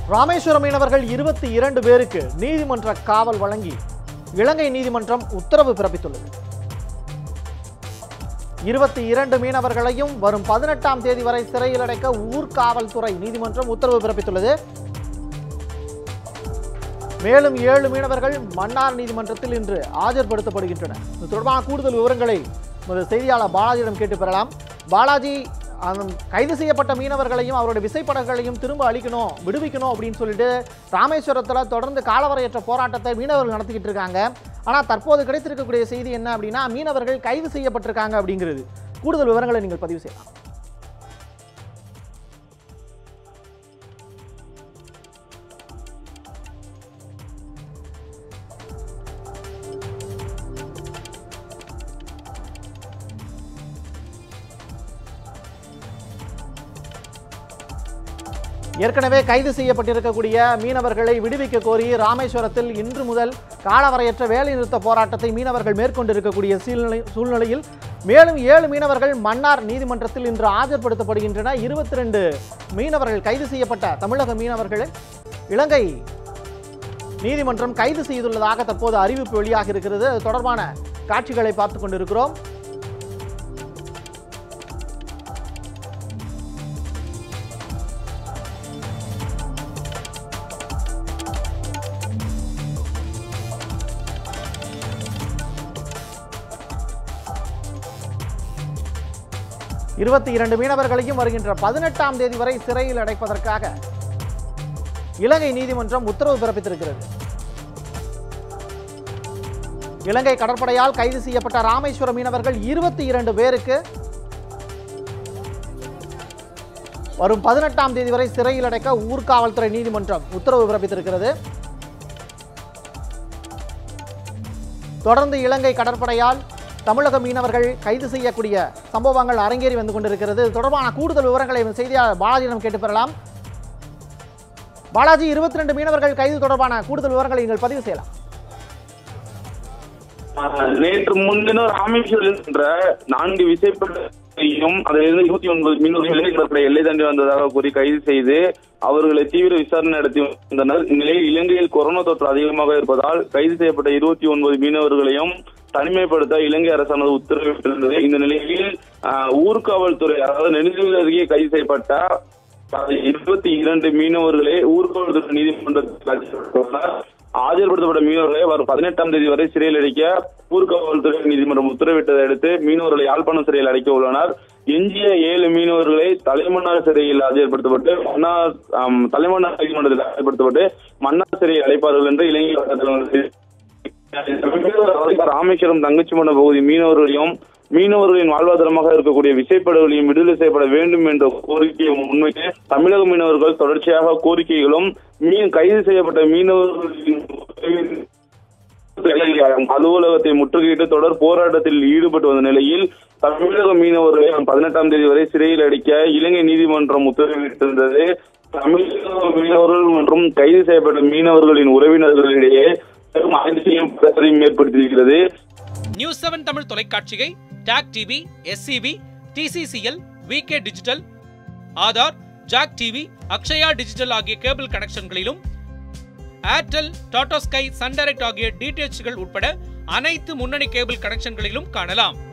ராமேஸ்வரம் மீனவர்கள் இருபத்தி இரண்டு பேருக்கு நீதிமன்ற காவல் வழங்கி இலங்கை நீதிமன்றம் உத்தரவு பிறப்பித்துள்ளது இருபத்தி இரண்டு மீனவர்களையும் வரும் பதினெட்டாம் தேதி வரை சிறையில் அடைக்க ஊர்காவல்துறை நீதிமன்றம் உத்தரவு பிறப்பித்துள்ளது மேலும் ஏழு மீனவர்கள் மன்னார் நீதிமன்றத்தில் இன்று ஆஜர்படுத்தப்படுகின்றனர் இது தொடர்பான கூடுதல் விவரங்களை நமது செய்தியாளர் பாலாஜியிடம் கேட்டு பெறலாம் பாலாஜி அந்த கைது செய்யப்பட்ட மீனவர்களையும் அவருடைய விசைப்படகுகளையும் திரும்ப அளிக்கணும் விடுவிக்கணும் அப்படின்னு சொல்லிட்டு ராமேஸ்வரத்தில் தொடர்ந்து காலவரையற்ற போராட்டத்தை மீனவர்கள் நடத்திக்கிட்டு இருக்காங்க ஆனால் தற்போது கிடைத்திருக்கக்கூடிய செய்தி என்ன அப்படின்னா மீனவர்கள் கைது செய்யப்பட்டிருக்காங்க அப்படிங்கிறது கூடுதல் விவரங்களை நீங்கள் பதிவு செய்யலாம் ஏற்கனவே கைது செய்யப்பட்டிருக்கக்கூடிய மீனவர்களை விடுவிக்க கோரி ராமேஸ்வரத்தில் இன்று முதல் காலவரையற்ற வேலைநிறுத்த போராட்டத்தை மீனவர்கள் மேற்கொண்டிருக்கக்கூடிய சூழ்நிலை சூழ்நிலையில் மேலும் ஏழு மீனவர்கள் மன்னார் நீதிமன்றத்தில் இன்று ஆஜர்படுத்தப்படுகின்றன இருபத்தி ரெண்டு மீனவர்கள் கைது செய்யப்பட்ட தமிழக மீனவர்களை இலங்கை நீதிமன்றம் கைது செய்துள்ளதாக தற்போது அறிவிப்பு வெளியாக இருக்கிறது அது தொடர்பான காட்சிகளை பார்த்து கொண்டிருக்கிறோம் இருபத்தி இரண்டு மீனவர்களையும் வருகின்ற பதினெட்டாம் தேதி வரை சிறையில் அடைப்பதற்காக இலங்கை நீதிமன்றம் உத்தரவு பிறப்பித்திருக்கிறது இலங்கை கடற்படையால் கைது செய்யப்பட்ட ராமேஸ்வர மீனவர்கள் இருபத்தி இரண்டு பேருக்கு வரும் பதினெட்டாம் தேதி வரை சிறையில் அடைக்க ஊர்காவல்துறை நீதிமன்றம் உத்தரவு பிறப்பித்திருக்கிறது தொடர்ந்து இலங்கை கடற்படையால் தமிழக மீனவர்கள் கைது செய்யக்கூடிய சம்பவங்கள் அரங்கேறி வந்து கொண்டிருக்கிறது இது தொடர்பான கூடுதல் விவரங்களை எமது செய்தியாளர் பாலாஜியிடம் கேட்டு பெறலாம் பாலாஜி இருபத்தி ரெண்டு மீனவர்கள் கைது தொடர்பான கூடுதல் விவரங்களை நீங்கள் பதிவு செய்யலாம் ஆஹ் நேற்று முன்தினம் ராமேஸ்வரம் என்ற நான்கு விசைப்படையும் அதிலிருந்து இருபத்தி ஒன்பது மீனவர்கள் இலங்கை கடற்படை எல்லை தாண்டி வந்ததாக கூறி கைது செய்து அவர்களை தீவிர விசாரணை நடத்தி வந்தனர் இந்நிலையில் இலங்கையில் கொரோனா தொற்று அதிகமாக இருப்பதால் கைது செய்யப்பட்ட இருபத்தி ஒன்பது மீனவர்களையும் தனிமைப்படுத்த இலங்கை அரசானது உத்தரவிட்டிருந்தது இந்த நிலையில் ஆஹ், ஊர்காவல்துறை அதாவது நெடுஞ்செழியன் அருகே கைது செய்யப்பட்ட இருபத்தி இரண்டு மீனவர்களை ஊர்காவல்துறை நீதிமன்றத்தில் ஆஜர்படுத்தியுள்ளனர். ஆஜர்படுத்தப்பட்ட மீனவர்களை வரும் பதினெட்டாம் தேதி வரை சிறையில் அடைக்க ஊர்காவல்துறை நீதிமன்றம் உத்தரவிட்டதை அடுத்து மீனவர்களை யாழ்ப்பாணம் சிறையில் அடைக்க உள்ளனர் எஞ்சிய ஏழு மீனவர்களை தலைமன்னார் சிறையில் ஆஜர்படுத்தப்பட்டு மன்னார் ஆம், தலைமன்னார் நீதிமன்றத்தில் ஆஜர்படுத்தப்பட்டு மன்னார் சிறையில் அடைப்பார்கள் என்று இலங்கை வட்டாரத்தில் ராமேஸ்வரம் தங்கச்சிமண்ட பகுதி மீனவர்களையும் மீனவர்களின் வாழ்வாதாரமாக இருக்கக்கூடிய விசைப்படகுகளையும் விடுதலை செய்யப்பட வேண்டும் என்ற கோரிக்கையை முன்வைத்து தமிழக மீனவர்கள் தொடர்ச்சியாக கோரிக்கைகளும் மீன் கைது செய்யப்பட்ட மீனவர்களின் அலுவலகத்தை முற்றுகையிட்டு தொடர் போராட்டத்தில் ஈடுபட்டு வந்த நிலையில் தமிழக மீனவர்களை பதினெட்டாம் தேதி வரை சிறையில் அடைக்க இலங்கை நீதிமன்றம் உத்தரவிட்டிருந்தது தமிழக மீனவர்கள் மற்றும் கைது செய்யப்பட்ட மீனவர்களின் உறவினர்களிடையே பெரும் அதிர்ச்சியும் பதற்றத்தையும் ஏற்படுத்தியிருக்கிறது நியூஸ் செவன் தமிழ் தொலைக்காட்சியை talk TV SCB TCCL VK digital Aadhaar Jack TV Akshaya digital ஆகிய கேபிள் கனெக்ஷன்களிலும் Airtel Tata Sky Sun Direct ஆகிய டிடிஎச்கள் உட்பட அனைத்து முன்னணி கேபிள் கனெக்ஷன்களிலும் காணலாம்